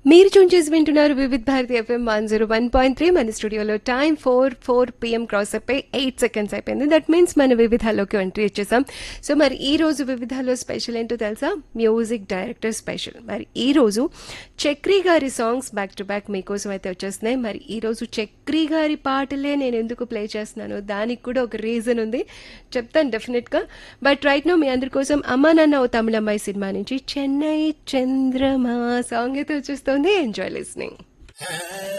మీరు చూన్ చేసి వింటున్నారు Vividh Bharati FM one zero one point three మన స్టూడియోలో time four four PM cross అయిపోయి ఎయిట్ సెకండ్స్ అయిపోయింది దట్ మీన్స్ మన వివిధాలోకి ఎంట్రీ ఇచ్చేసాం సో మరి ఈ రోజు వివిధాలో స్పెషల్ ఏంటో తెలుసా మ్యూజిక్ డైరెక్టర్ స్పెషల్ మరి ఈ రోజు చక్రి గారి సాంగ్స్ బ్యాక్ టు బ్యాక్ మీకోసం అయితే వచ్చేస్తున్నాయి మరి ఈ రోజు చక్రి గారి పాటలే నేను ఎందుకు ప్లే చేస్తున్నాను దానికి కూడా ఒక రీజన్ ఉంది చెప్తాను డెఫినెట్గా బట్ రైట్ నో మీ అందరి కోసం అమ్మా నాన్న ఓ తమిళమ్మాయి సినిమా నుంచి చెన్నై చంద్రమా సాంగ్ అయితే వచ్చేస్తుంది ఎంజాయ్ లిస్నింగ్